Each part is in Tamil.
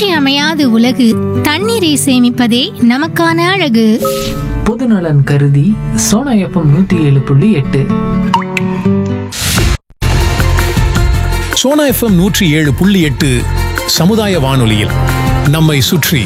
இன்றியமையாத உலகு தண்ணீரை சேமிப்பதே நமக்கான அழகு பொதுநலன் கருதி சோனா எஃப்எம் நூத்தி ஏழு புள்ளி எட்டு சோனா எஃப்எம் நூற்றி ஏழு புள்ளி எட்டு சமுதாய வானொலியில் நம்மை சுற்றி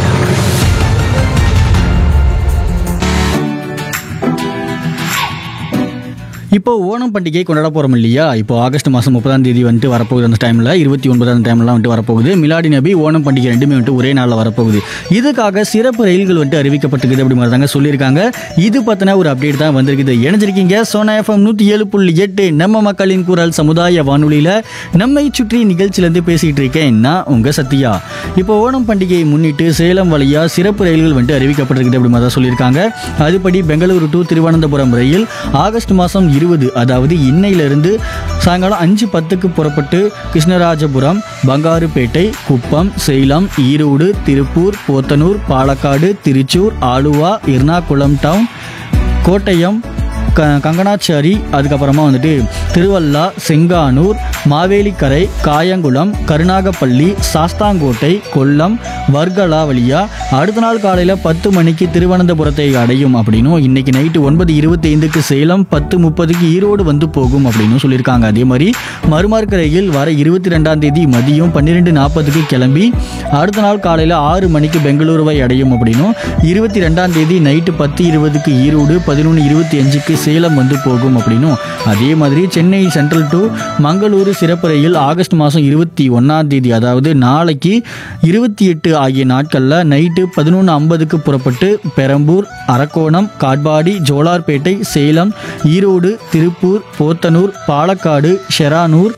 இப்போ ஓணம் பண்டிகை கொண்டாட போகிறோம் இல்லையா இப்போ ஆகஸ்ட் மாதம் முப்பதாம் தேதி வந்துட்டு வரப்போகுது அந்த டைமில் இருபத்தி ஒன்பதாம் டைம்லாம் வந்துட்டு வரப்போகுது மிலாடி நபி ஓணம் பண்டிகை ரெண்டுமே வந்துட்டு ஒரே நாளில் வரப்போகுது இதுக்காக சிறப்பு ரயில்கள் வந்துட்டு அறிவிக்கப்பட்டிருக்குது அப்படி மாதிரி தாங்க சொல்லியிருக்காங்க இது பற்றின ஒரு அப்டேட் தான் வந்திருக்குது இணைஞ்சிருக்கீங்க சோனா எஃப்எம் நூற்றி ஏழு புள்ளி எட்டு நம்ம மக்களின் குரல் சமுதாய வானொலியில் நம்மை சுற்றி நிகழ்ச்சியிலேருந்து பேசிகிட்டு இருக்கேன் நான் உங்கள் சத்யா இப்போ ஓணம் பண்டிகையை முன்னிட்டு சேலம் வழியா சிறப்பு ரயில்கள் வந்துட்டு அறிவிக்கப்பட்டிருக்குது அப்படி மாதிரி தான் சொல்லியிருக்காங்க அதுபடி பெங்களூரு டு திருவனந்தபுரம் ரயில் ஆகஸ்ட் மாதம் இருபது அதாவது இன்னையிலிருந்து சாயங்காலம் அஞ்சு பத்துக்கு புறப்பட்டு கிருஷ்ணராஜபுரம் பங்காருப்பேட்டை குப்பம் சேலம் ஈரோடு திருப்பூர் போத்தனூர் பாலக்காடு திருச்சூர் ஆலுவா எர்ணாகுளம் டவுன் கோட்டயம் க கங்கனாச்சாரி அதுக்கப்புறமா வந்துட்டு திருவல்லா செங்கானூர் மாவேலிக்கரை காயங்குளம் கருணாகப்பள்ளி சாஸ்தாங்கோட்டை கொல்லம் வர்கலா வழியா அடுத்த நாள் காலையில் பத்து மணிக்கு திருவனந்தபுரத்தை அடையும் அப்படின்னும் இன்னைக்கு நைட்டு ஒன்பது இருபத்தி ஐந்துக்கு சேலம் பத்து முப்பதுக்கு ஈரோடு வந்து போகும் அப்படின்னு சொல்லியிருக்காங்க அதே மாதிரி மறுமார்க்க ரயில் வர இருபத்தி ரெண்டாம் தேதி மதியம் பன்னிரெண்டு நாற்பதுக்கு கிளம்பி அடுத்த நாள் காலையில் ஆறு மணிக்கு பெங்களூருவை அடையும் அப்படின்னும் இருபத்தி ரெண்டாம் தேதி நைட்டு பத்து இருபதுக்கு ஈரோடு பதினொன்று இருபத்தி அஞ்சுக்கு சேலம் வந்து போகும் அப்படின்னும் அதே மாதிரி சென்னை சென்ட்ரல் டு மங்களூரு சிறப்பு ரயில் ஆகஸ்ட் மாதம் இருபத்தி ஒன்றாம் தேதி அதாவது நாளைக்கு இருபத்தி எட்டு ஆகிய நாட்களில் நைட்டு பதினொன்று ஐம்பதுக்கு புறப்பட்டு பெரம்பூர் அரக்கோணம் காட்பாடி ஜோலார்பேட்டை சேலம் ஈரோடு திருப்பூர் போத்தனூர் பாலக்காடு ஷெரானூர்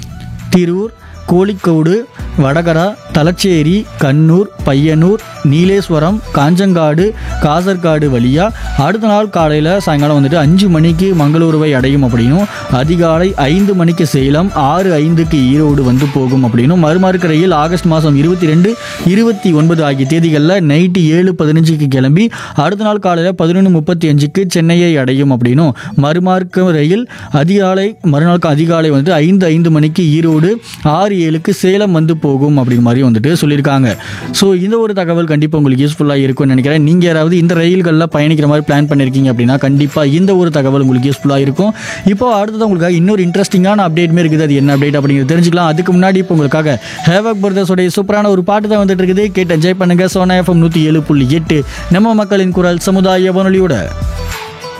திரூர் கோழிக்கோடு வடகரா தலச்சேரி கண்ணூர் பையனூர் நீலேஸ்வரம் காஞ்சங்காடு காசர்காடு வழியா அடுத்த நாள் காலையில் சாயங்காலம் வந்துட்டு அஞ்சு மணிக்கு மங்களூருவை அடையும் அப்படின்னும் அதிகாலை ஐந்து மணிக்கு சேலம் ஆறு ஐந்துக்கு ஈரோடு வந்து போகும் அப்படின்னும் மறுமார்க்க ரயில் ஆகஸ்ட் மாதம் இருபத்தி ரெண்டு இருபத்தி ஒன்பது ஆகிய தேதிகளில் நைட்டு ஏழு பதினஞ்சுக்கு கிளம்பி அடுத்த நாள் காலையில் பதினொன்று முப்பத்தி அஞ்சுக்கு சென்னையை அடையும் அப்படின்னும் மறுமார்க்க ரயில் அதிகாலை மறுநாளுக்கு அதிகாலை வந்து ஐந்து ஐந்து மணிக்கு ஈரோடு ஆறு ஏழுக்கு சேலம் வந்து போகும் அப்படிங்கிற மாதிரி வந்துட்டு சொல்லியிருக்காங்க ஸோ இந்த ஒரு தகவல் கண்டிப்பாக உங்களுக்கு யூஸ்ஃபுல்லாக இருக்கும்னு நினைக்கிறேன் நீங்கள் யாராவது இந்த ரயில்களில் பயணிக்கிற மாதிரி பிளான் பண்ணியிருக்கீங்க அப்படின்னா கண்டிப்பாக இந்த ஒரு தகவல் உங்களுக்கு யூஸ்ஃபுல்லாக இருக்கும் இப்போ அடுத்தது உங்களுக்காக இன்னொரு இன்ட்ரெஸ்டிங்கான அப்டேட்மே இருக்குது அது என்ன அப்டேட் அப்படிங்கிறது தெரிஞ்சுக்கலாம் அதுக்கு முன்னாடி இப்போ உங்களுக்காக ஹேவக் பிரதர்ஸோடைய சூப்பரான ஒரு பாட்டு தான் வந்துட்டு இருக்குது கேட்டு என்ஜாய் பண்ணுங்க சோனா எஃப்எம் நூற்றி ஏழு புள்ளி எட்டு நம்ம மக்களின் குரல் சமுதாய வானொலியோட